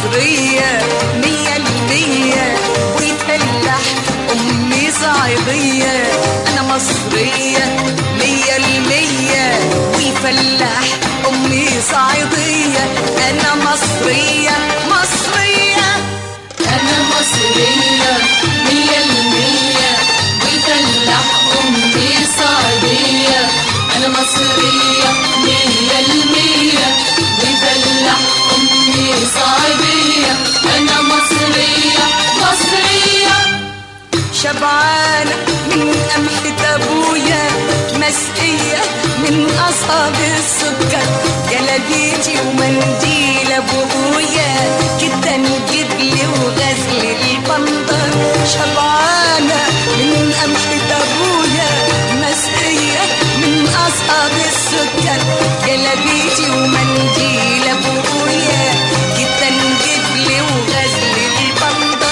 مصرية مية المية ويفلح أمي صعيدية أنا مصرية مية المية ويفلح أمي صعيدية أنا مصرية مصرية أنا مصرية مية المية ويفلح أمي صعيدية أنا مصرية مية المية ويفلح أمي صعيدية أنا مصرية مصرية شبعانة من قمحة أبويا مسقية من أصحاب السكر جلابيتي ومنديل أبويا كده الجبل وغزل البندر شبعانة من قمحة أبويا مسقية من أصحاب السكر جلابيتي ومنديل أبويا كده الجبل وغزل البندر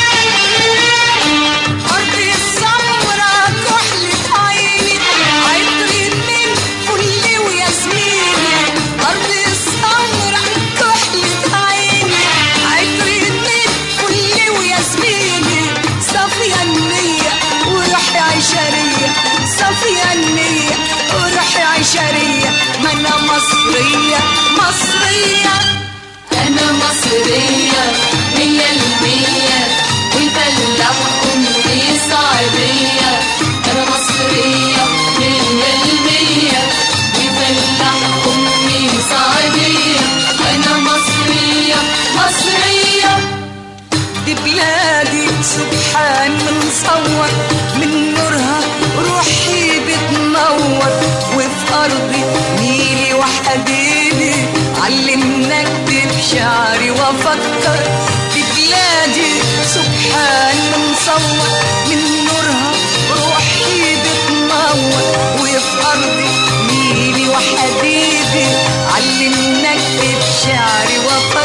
أرض السمرة كحلة عيني عطري من فل وياسمين أرض السمرة كحلة عيني عطري من فل وياسمين صافية النية وروحي عشرية صافية النية وروحي عشرية ما أنا مصرية مصرية أنا مصرية مية المية ويفلح أمي صعيدية أنا مصرية مية المية ويفلح أمي صعيدية أنا مصرية مصرية دي بلادي سبحان من صور من نورها روحي بتنور وفي أرضي نيلي وحبيبي علمنا اكتب شعري وافكر دي بلادي سبحان من صور من نورها روحي بتنور وفي أرضي نيلي وحبيبي علمنا اكتب شعري وافكر